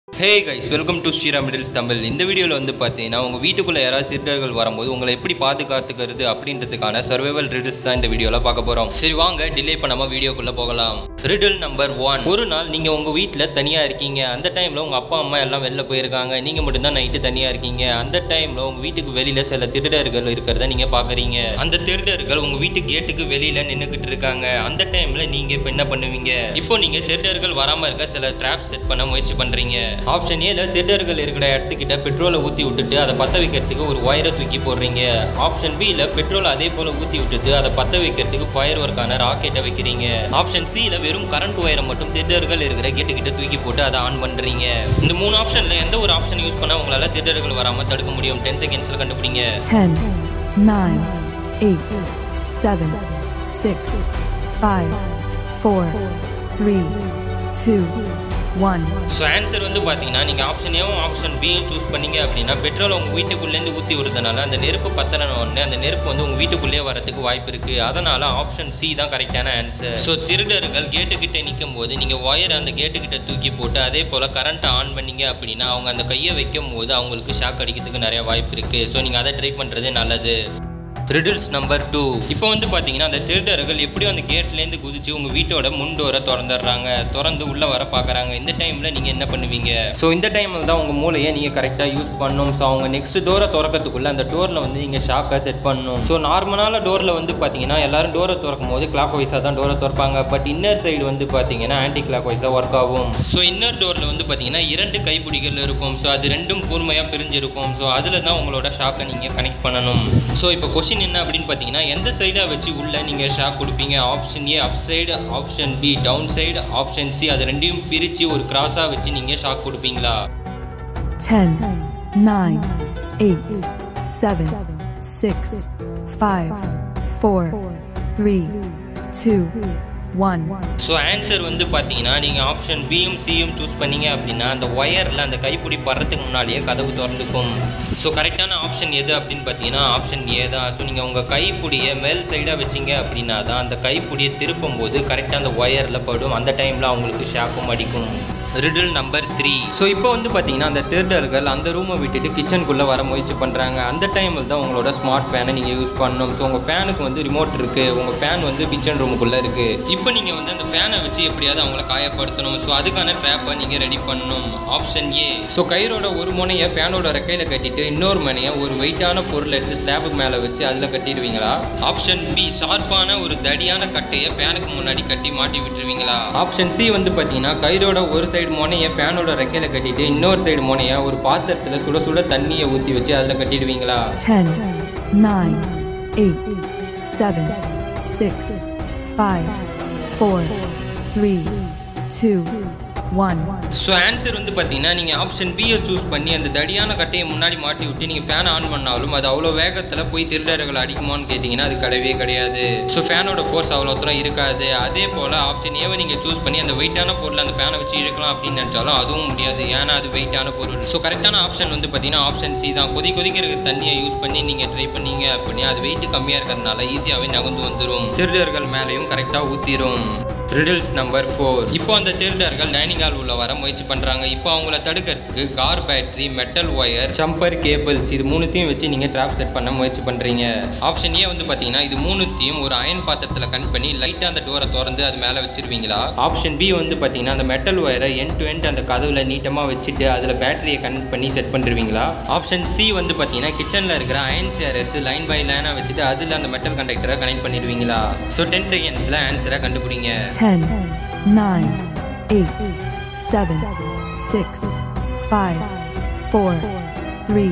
Hey guys welcome to Sriram மிடில்ஸ் தமிழ் இந்த வீடியோவில் வந்து பார்த்தீங்கன்னா உங்கள் வீட்டுக்குள்ளே யாராவது திருடர்கள் வரும்போது உங்களை எப்படி பாதுகாத்துக்கிறது அப்படின்றதுக்கான சர்வைவல் ரிடில்ஸ் தான் இந்த வீடியோவில் பார்க்க போகிறோம் சரி வாங்க டிலே பண்ணாமல் வீடியோக்குள்ளே போகலாம் ரிடில் நம்பர் ஒன் ஒரு நாள் நீங்கள் உங்கள் வீட்டில் தனியாக இருக்கீங்க அந்த டைமில் உங்கள் அப்பா அம்மா எல்லாம் வெளில போயிருக்காங்க நீங்கள் மட்டும்தான் நைட்டு தனியாக இருக்கீங்க அந்த டைமில் உங்கள் வீட்டுக்கு வெளியில் சில திருடர்கள் இருக்கிறத நீங்கள் பார்க்குறீங்க அந்த திருடர்கள் உங்கள் வீட்டு கேட்டுக்கு வெளியில் நின்றுக்கிட்டு இருக்காங்க அந்த டைமில் நீங்கள் இப்போ என்ன பண்ணுவீங்க இப்போ நீங்கள் திருடர்கள் வராமல் இருக்க சில ட்ராப் செட் பண்ண முயற்சி பண்ணுறீங்க ஆப்ஷன் ஏல திருடர்கள் இருக்கிற இடத்துக்கிட்ட பெட்ரோலை ஊற்றி விட்டுட்டு அதை பற்ற வைக்கிறதுக்கு ஒரு ஒயரை தூக்கி போடுறீங்க ஆப்ஷன் பியில் பெட்ரோல் அதே போல் ஊற்றி விட்டுட்டு அதை பற்ற வைக்கிறதுக்கு ஃபயர் ஒர்க்கான ராக்கெட்டை வைக்கிறீங்க ஆப்ஷன் சியில் வெறும் கரண்ட் ஒயரை மட்டும் திருடர்கள் இருக்கிற கேட்டுக்கிட்ட தூக்கி போட்டு அதை ஆன் பண்ணுறீங்க இந்த மூணு ஆப்ஷனில் எந்த ஒரு ஆப்ஷன் யூஸ் பண்ணால் உங்களால் திருடர்கள் வராமல் தடுக்க முடியும் டென் செகண்ட்ஸில் கண்டுபிடிங்க 10, 9, 8, 7, 6, 5, 4, 3, 2, 1. ஸோ ஆன்சர் வந்து பார்த்தீங்கன்னா நீங்கள் ஆப்ஷன் ஏவும் ஆப்ஷன் பியும் சூஸ் பண்ணீங்க அப்படின்னா பெட்ரோல் உங்கள் வீட்டுக்குள்ளேருந்து ஊற்றி விடுறதுனால அந்த நெருப்பு பத்தின உடனே அந்த நெருப்பு வந்து உங்கள் வீட்டுக்குள்ளேயே வரதுக்கு வாய்ப்பு இருக்குது அதனால் ஆப்ஷன் சி தான் கரெக்டான ஆன்சர் ஸோ திருடர்கள் கேட்டுக்கிட்ட நிற்கும் போது நீங்கள் ஒயர் அந்த கேட்டுக்கிட்ட தூக்கி போட்டு அதே போல் கரண்ட்டை ஆன் பண்ணீங்க அப்படின்னா அவங்க அந்த கையை வைக்கும் போது அவங்களுக்கு ஷாக் அடிக்கிறதுக்கு நிறைய வாய்ப்பு இருக்குது ஸோ நீங்கள் அதை ட்ரை பண்ணுறது நல்லது ரிடில்ஸ் நம்பர் டூ இப்போ வந்து பார்த்தீங்கன்னா அந்த திருடர்கள் எப்படி அந்த கேட்லேருந்து குதிச்சு உங்கள் வீட்டோட முன் டோரை திறந்துடுறாங்க திறந்து உள்ளே வர பார்க்குறாங்க இந்த டைமில் நீங்கள் என்ன பண்ணுவீங்க ஸோ இந்த டைமில் தான் உங்கள் மூளையை நீங்கள் கரெக்டாக யூஸ் பண்ணணும் ஸோ அவங்க நெக்ஸ்ட் டோரை திறக்கிறதுக்குள்ள அந்த டோரில் வந்து நீங்கள் ஷாக்கை செட் பண்ணணும் ஸோ நார்மலான டோரில் வந்து பார்த்தீங்கன்னா எல்லாரும் டோரை திறக்கும் போது கிளாக் வைஸாக தான் டோரை திறப்பாங்க பட் இன்னர் சைடு வந்து பார்த்தீங்கன்னா ஆன்டி கிளாக் வைஸாக ஒர்க் ஆகும் ஸோ இன்னர் டோரில் வந்து பார்த்தீங்கன்னா இரண்டு கைப்பிடிகள் இருக்கும் ஸோ அது ரெண்டும் கூர்மையாக பிரிஞ்சிருக்கும் ஸோ அதில் தான் உங்களோட ஷாக்கை நீங்கள் கனெக்ட் பண்ணணும் ஸோ இப்போ கொஷின் என்ன அப்படின்னு பார்த்தீங்கன்னா எந்த சைடாக வச்சு உள்ள நீங்கள் ஷாக் கொடுப்பீங்க option A up side option B down side option C அது ரெண்டையும் பிரித்து ஒரு கிராஸாக வச்சு நீங்கள் ஷாக் கொடுப்பீங்களா 10, 9, 8, 7, 6, 5, 4, 3, 2, 1. ஸோ ஆன்சர் வந்து பார்த்தீங்கன்னா நீங்கள் ஆப்ஷன் பியும் சியும் சூஸ் பண்ணீங்க அப்படின்னா அந்த ஒயரில் அந்த கைப்பிடி படுறதுக்கு முன்னாடியே கதவு திறந்துக்கும் ஸோ கரெக்டான ஆப்ஷன் எது அப்படின்னு பார்த்தீங்கன்னா ஆப்ஷன் ஏ தான் ஸோ நீங்கள் உங்கள் கைப்பிடியை மேல் சைடாக வச்சீங்க அப்படின்னா தான் அந்த கைப்பிடியை திருப்பும் போது கரெக்டாக அந்த ஒயரில் படும் அந்த டைமில் அவங்களுக்கு ஷாக்கும் அடிக்கும் ரிடில் நம்பர் த்ரீ ஸோ இப்போ வந்து பார்த்தீங்கன்னா அந்த திருடர்கள் அந்த ரூமை விட்டுட்டு கிச்சனுக்குள்ளே வர முயற்சி பண்ணுறாங்க அந்த டைமில் தான் உங்களோட ஸ்மார்ட் ஃபேனை நீங்கள் யூஸ் பண்ணணும் ஸோ உங்கள் ஃபேனுக்கு வந்து ரிமோட் இருக்குது உங்கள் ஃபேன் வந்து கிச்சன் ரூமுக்குள்ளே இருக்குது இப்போ நீங்கள் வந்து அந்த ஃபேனை வச்சு எப்படியாவது அவங்கள காயப்படுத்தணும் ஸோ அதுக்கான ட்ராப்பை நீங்கள் ரெடி பண்ணணும் ஆப்ஷன் ஏ ஸோ கயிறோட ஒரு முனையை ஃபேனோட ரெக்கையில் கட்டிட்டு இன்னொரு முனையை ஒரு வெயிட்டான பொருள் எடுத்து ஸ்லாபுக்கு மேலே வச்சு அதில் கட்டிடுவீங்களா ஆப்ஷன் பி ஷார்ப்பான ஒரு தடியான கட்டையை ஃபேனுக்கு முன்னாடி கட்டி மாட்டி விட்டுருவீங்களா ஆப்ஷன் சி வந்து பார்த்தீங்கன்னா கயிறோட ஒரு சைடு முனையை ஃபேனோட ரெக்கையில் கட்டிட்டு இன்னொரு சைடு முனையை ஒரு பாத்திரத்தில் சுட சுட தண்ணியை ஊற்றி வச்சு அதில் கட்டிடுவீங்களா 10, 9, 8, 7, 6, 5, 4, 3, 2, 1. ஸோ ஆன்சர் வந்து பார்த்தீங்கன்னா நீங்கள் ஆப்ஷன் பியை சூஸ் பண்ணி அந்த தடியான கட்டையை முன்னாடி மாட்டி விட்டு நீங்கள் ஃபேன் ஆன் பண்ணாலும் அது அவ்வளோ வேகத்தில் போய் திருடர்கள் அடிக்குமான்னு கேட்டிங்கன்னா அது கிடையவே கிடையாது ஸோ ஃபேனோட ஃபோர்ஸ் அவ்வளோ தூரம் இருக்காது அதே போல் ஆப்ஷன் ஏவை நீங்கள் சூஸ் பண்ணி அந்த வெயிட்டான பொருள் அந்த ஃபேனை வச்சு இழுக்கலாம் அப்படின்னு நினச்சாலும் அதுவும் முடியாது ஏன்னா அது வெயிட்டான பொருள் ஸோ கரெக்டான ஆப்ஷன் வந்து பார்த்தீங்கன்னா ஆப்ஷன் சி தான் கொதி கொதிக்கிற தண்ணியை யூஸ் பண்ணி நீங்கள் ட்ரை பண்ணீங்க அப்படின்னா அது வெயிட் கம்மியாக இருக்கிறதுனால ஈஸியாகவே நகர்ந்து வந்துடும் திருடர்கள் மேலேயும் கரெக்டாக ஊற்றிடும் ரிடில்ஸ் நம்பர் ஃபோர் இப்போ அந்த திருடர்கள் டைனிங் ஹால் உள்ள வர முயற்சி பண்ணுறாங்க இப்போ அவங்கள தடுக்கிறதுக்கு car battery metal wire jumper cables இது மூணுத்தையும் வச்சு நீங்கள் ட்ராப் செட் பண்ண முயற்சி பண்ணுறீங்க ஆப்ஷன் ஏ வந்து பார்த்தீங்கன்னா இது மூணுத்தையும் ஒரு அயன் பாத்திரத்தில் கன் பண்ணி லைட்டாக அந்த டோரை திறந்து அது மேலே வச்சிருவீங்களா ஆப்ஷன் பி வந்து பார்த்தீங்கன்னா அந்த மெட்டல் ஒயரை எண்ட் டு எண்ட் அந்த கதவுல நீட்டமாக வச்சுட்டு அதில் பேட்டரியை கனெக்ட் பண்ணி செட் பண்ணிருவீங்களா ஆப்ஷன் சி வந்து பார்த்தீங்கன்னா கிச்சனில் இருக்கிற அயன் சேர் எடுத்து லைன் பை லைனாக வச்சுட்டு அதில் அந்த மெட்டல் கண்டக்டரை கனெக்ட் பண்ணிடுவீங்களா ஸோ டென் செகண்ட்ஸில் ஆன்சரை கண்டுபிடிங்க 10, 9, 8, 7, 6, 5, 4, 3,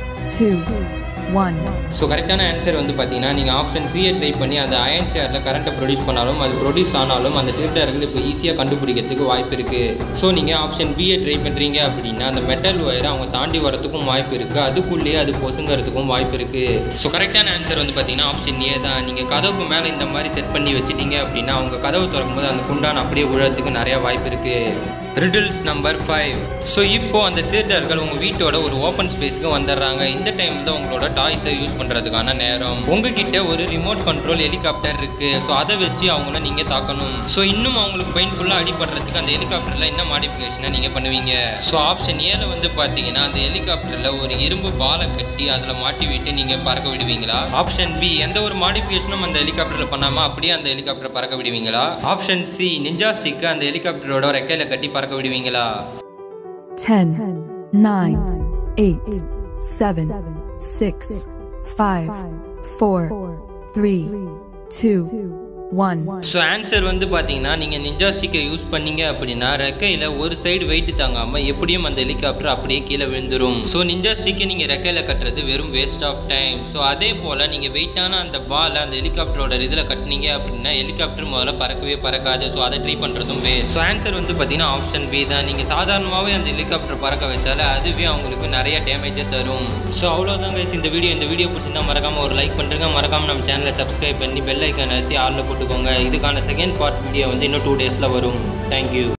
2, 1. ஸோ கரெக்டான ஆன்சர் வந்து பார்த்தீங்கன்னா நீங்கள் ஆப்ஷன் சியை ட்ரை பண்ணி அந்த அயன் சேரில் கரண்ட்டை ப்ரொடியூஸ் பண்ணாலும் அது ப்ரொடியூஸ் ஆனாலும் அந்த திருடர்கள் இப்போ ஈஸியாக கண்டுபிடிக்கிறதுக்கு வாய்ப்பு இருக்குது ஸோ நீங்கள் ஆப்ஷன் பியை ட்ரை பண்ணுறீங்க அப்படின்னா அந்த மெட்டல் ஒயரை அவங்க தாண்டி வரதுக்கும் வாய்ப்பு இருக்குது அதுக்குள்ளேயே அது பொசுங்கிறதுக்கும் வாய்ப்பு இருக்குது ஸோ கரெக்டான ஆன்சர் வந்து பார்த்தீங்கன்னா ஆப்ஷன் ஏ தான் நீங்கள் கதவுக்கு மேலே இந்த மாதிரி செட் பண்ணி வச்சிட்டீங்க அப்படின்னா அவங்க கதவு திறக்கும்போது அந்த குண்டான் அப்படியே விழறதுக்கு நிறையா வாய்ப்பு இருக்குது ரிடில்ஸ் நம்பர் ஃபைவ் ஸோ இப்போ அந்த திருடர்கள் உங்கள் வீட்டோட ஒரு ஓப்பன் ஸ்பேஸ்க்கு வந்துடுறாங்க இந்த டைமில் தான் உங்களோட டாய்ஸை யூஸ் பண்ணுறதுக்கான நேரம் உங்ககிட்ட ஒரு ரிமோட் கண்ட்ரோல் ஹெலிகாப்டர் இருக்குது ஸோ அதை வச்சு அவங்கள நீங்கள் தாக்கணும் ஸோ இன்னும் அவங்களுக்கு பெயின்ஃபுல்லாக அடிபடுறதுக்கு அந்த ஹெலிகாப்டரில் என்ன மாடிஃபிகேஷனை நீங்கள் பண்ணுவீங்க ஸோ ஆப்ஷன் ஏல வந்து பார்த்தீங்கன்னா அந்த ஹெலிகாப்டரில் ஒரு இரும்பு பாலை கட்டி அதில் மாட்டி விட்டு நீங்கள் பறக்க விடுவீங்களா ஆப்ஷன் பி எந்த ஒரு மாடிஃபிகேஷனும் அந்த ஹெலிகாப்டரில் பண்ணாமல் அப்படியே அந்த ஹெலிகாப்டரை பறக்க விடுவீங்களா ஆப்ஷன் சி நிஞ்சா ஸ்டிக்கு அந்த ஹெலிகாப்டரோட ரெக்கையில் கட்டி பறக்க விடுவீங்களா 10, 9, 8, 7, 6, 5, 4, 3, 2, 1. ஸோ ஆன்சர் வந்து பார்த்தீங்கன்னா நீங்கள் நிஞ்சா ஸ்டிக்கை யூஸ் பண்ணீங்க அப்படின்னா ரெக்கையில் ஒரு சைடு வெயிட் தாங்காமல் எப்படியும் அந்த ஹெலிகாப்டர் அப்படியே கீழே விழுந்துரும் ஸோ நிஞ்சா ஸ்டிக்கை நீங்கள் ரெக்கையில் கட்டுறது வெறும் வேஸ்ட் ஆஃப் டைம் ஸோ அதே போல் நீங்கள் வெயிட்டான அந்த பாலை அந்த ஹெலிகாப்டரோட இதில் கட்டினீங்க அப்படின்னா ஹெலிகாப்டர் முதல்ல பறக்கவே பறக்காது ஸோ அதை ட்ரை பண்ணுறதும் வேஸ்ட் ஸோ ஆன்சர் வந்து பார்த்தீங்கன்னா ஆப்ஷன் பி தான் நீங்கள் சாதாரணமாகவே அந்த ஹெலிகாப்டர் பறக்க வச்சாலே அதுவே அவங்களுக்கு நிறைய டேமேஜை தரும் ஸோ அவ்வளோதான் guys இந்த வீடியோ இந்த வீடியோ பிடிச்சிருந்தா மறக்காமல் ஒரு லைக் பண்ணுறேங்க மறக்காமல் நம்ம சேனலை சப்ஸ்கிரைப் பண்ணி பெல் ஐக்கான் அழுத்தி ஆளில் போட்டுக்கோங்க இதுக்கான செகண்ட் பார்ட் வீடியோ வந்து இன்னும் டூ டேஸில் வரும் தேங்க்யூ